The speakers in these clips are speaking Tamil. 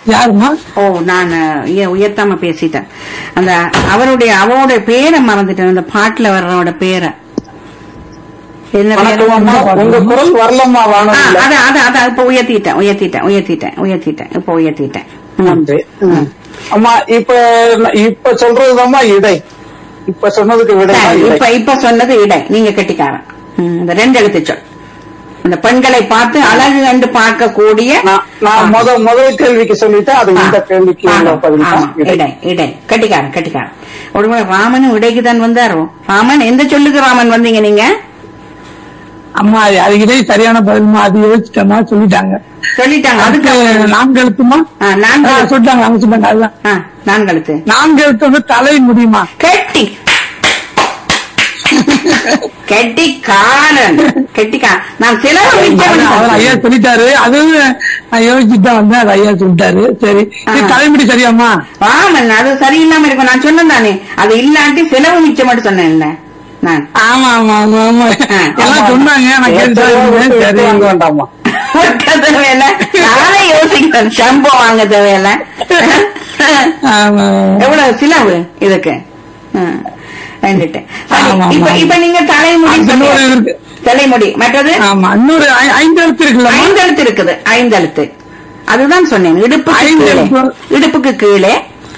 யாருமா ஓ நான் உய- உயர்த்தாம பேசிட்டேன் அந்த அவருடைய அவருடைய பேரை மறந்துட்டேன் அந்த பாட்டுல வர்றவோட பேரை என்ன பேரு? வணக்கம் அம்மா உங்க குரல் வரலம்மா ஆ, வானொலியில அதான் அதான் அதான் இப்ப உயர்த்திட்டேன் உயர்த்திட்டேன் உயர்த்திட்டேன் உயர்த்திட்டேன் இப்ப உயர்த்திட்டேன் ம். நன்றி ம். அம்மா இப்ப இப்ப சொல்றதுதாம்மா இடை இப்ப சொன்னதுக்கு விடை சரி, இடை. இப்ப இப்ப சொன்னது இடை நீங்க கெட்டிக்காரன் ம், இந்த ரெண்டு எழுத்து சொல் இந்த பெண்களை பார்த்து அழகு கண்டு பார்க்கக்கூடிய நான் நான் முத முதல் கேள்விக்கு சொல்லிட்டேன் அது இந்த கேள்விக்கு ஆமா, உள்ள பதில் ஆமா, தான் இடை. இடை இடை கட்டிக்காரன் கட்டிக்காரன் ஒருமுறை ராமனும் இடைக்கு தான் வந்தாரோ ராமன் எந்த சொல்லுக்கு ராமன் வந்தீங்க நீங்க அம்மா அதுக்கிட்டே சரியான பதில்மா அது யோசிச்சோமா சொல்லிட்டாங்க சொல்லிட்டாங்க அதுக்கு அதுக்கு நான்கு எழுத்துமா ஆ, நான்கு ஆ, சொல்லிட்டாங்க அவங்க சொன்னாங்க அதுதான் ஆ, நான்கு எழுத்து நான்கு எழுத்து வந்து தலை முடியுமா கெட்டி கெட்டிக்காரன் கெட்டிக்காரன் நான் சில அதான் அவர் ஐயா சொல்லிட்டாரு அது நான் யோசிச்சுட்டு தான் வந்தேன் அது ஐயா சொல்லிட்டாரு சரி இது ஆ. தலைமுடி சரியாம்மா ஆமன் அது சரியில்லாம இருக்கும் நான் சொன்னேன் தானே அது இல்லாட்டி செலவு மிச்சம் மட்டும் சொன்னேன் இல்ல நான் ஆமா ஆமா ஆமா ஆமா ஆ, எல்லாம் சொன்னாங்க நான் எத்தனை விட்டு கேட்டு விட்டு சரி வாங்க வேண்டாமா ஒட்ட தேவையில்ல நானே யோசிக்கிறேன் ஷம்போ வாங்க தேவையில்ல ஆமா எவ்வளவு செலவு இதுக்கு ஆ, வந்துட்டேன் சரி, ஆமா, இப்ப ஆமா. இப்ப நீங்க தலைமுடி அது இன்னொரு சொன்னீங்க. இருக்கு. தலைமுடி மற்றது ஆமா இன்னொரு ஐ- ஐந்து எழுத்து இருக்குல்ல ஐந்தெழுத்து இருக்குது ஐந்தெழுத்து அதுதான் சொன்னேன் இடுப்புக்கு ஐந்து கீழே எழுத்து. இடுப்புக்கு கீழே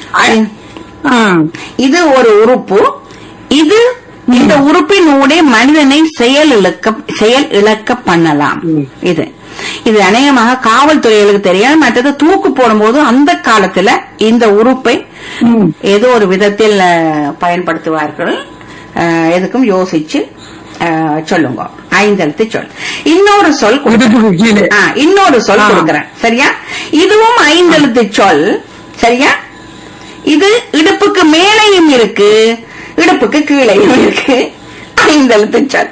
இது ஒரு உறுப்பு இது இந்த உறுப்பினூடே மனிதனை செயல் இழக்க செயல் இழக்க பண்ணலாம் இது இது அநேகமாக காவல்துறைகளுக்கு தெரியாது மற்றது தூக்கு போடும்போது அந்த காலத்துல இந்த உறுப்பை ஏதோ ஒரு விதத்தில் அஹ், பயன்படுத்துவார்கள் அஹ், எதுக்கும் யோசிச்சு அஹ், சொல்லுங்க ஐந்தெழுத்து சொல் இன்னொரு சொல் கொடுக்கிறேன். இடுப்புக்கு கீழே ஆ, இன்னொரு சொல் ஆ. கொடுக்கிறேன் சரியா இதுவும் ஐந்தெழுத்து சொல் சரியா இது இடுப்புக்கு மேலேயும் இருக்கு இடுப்புக்கு கீழேயும் இருக்கு ஐந்தெழுத்து சொல்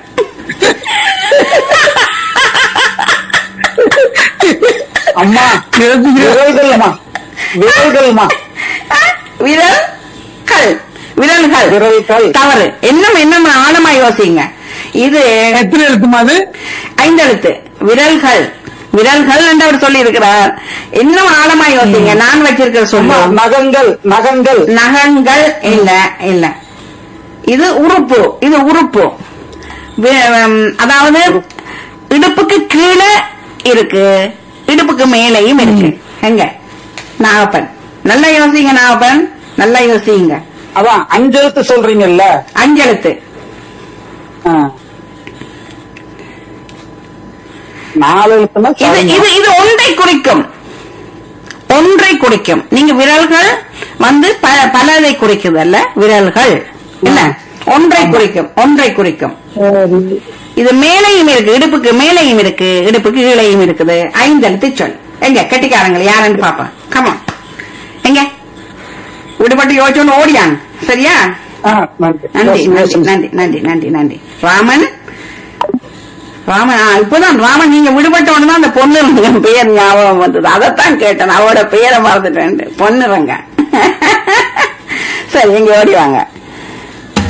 அம்மா விரல்கள்மா விரல்கள்மா விரல் கல் விரல்கள் விரல்கள். தவறு இன்னும் இன்னும் ஆழமா யோசிங்க இது எத்தனை எழுத்துமா அது ஐந்தெழுத்து விரல்கள் விரல்கள் என்று அவர் சொல்லி இருக்கிறார் இன்னும் ஆழமா யோசிங்க நான் வச்சிருக்கிற அம்மா சொல்லு நகங்கள் நகங்கள் நகங்கள் இல்ல இல்ல இது உறுப்பு இது உறுப்பு வி- ஹம், அதாவது இடுப்புக்கு கீழே இருக்கு இடுப்புக்கு மேலேயும் இருக்கு எங்க நாகப்பன் நல்லா யோசிங்க நாகப்பன் நல்லா யோசிங்க அதான் அஞ்செழுத்து சொல்றீங்கல்ல அஞ்செழுத்து ஆ. நாலு எழுத்துனா இது சரிங்க. இது இது ஒன்றை குறிக்கும் ஒன்றை குறிக்கும் நீங்க விரல்கள் வந்து ப- பலதை குறிக்குது அல்ல விரல்கள் என்ன ஒன்றை குறிக்கும் ஒன்றை குறிக்கும் சரி. இது மேலையும் இருக்கு இடுப்புக்கு மேலையும் இருக்கு இடுப்புக்கு கீழையும் இருக்குது ஐந்தெழுத்து சொல் எங்க கெட்டிக்காரங்கள் யாருன்னு பாப்போம் கமான் எங்க விடுபட்டு யோசிச்சோன்னு ஓடியாங்க சரியா ஆ, நன்றி. நன்றி யோசி, நன்றி யோசி. நன்றி நன்றி நன்றி நன்றி ராமன் ராமன் ஆ, இப்பதான் ராமன் நீங்க விடுபட்டவன தான் அந்த பொண்ணு பெயர் ஞாபகம் வந்தது அதைத்தான் கேட்டேன் அவரோட பெயரை மறந்துட்டேன் பொண்ணுறங்க சரி எங்க ஓடி வாங்க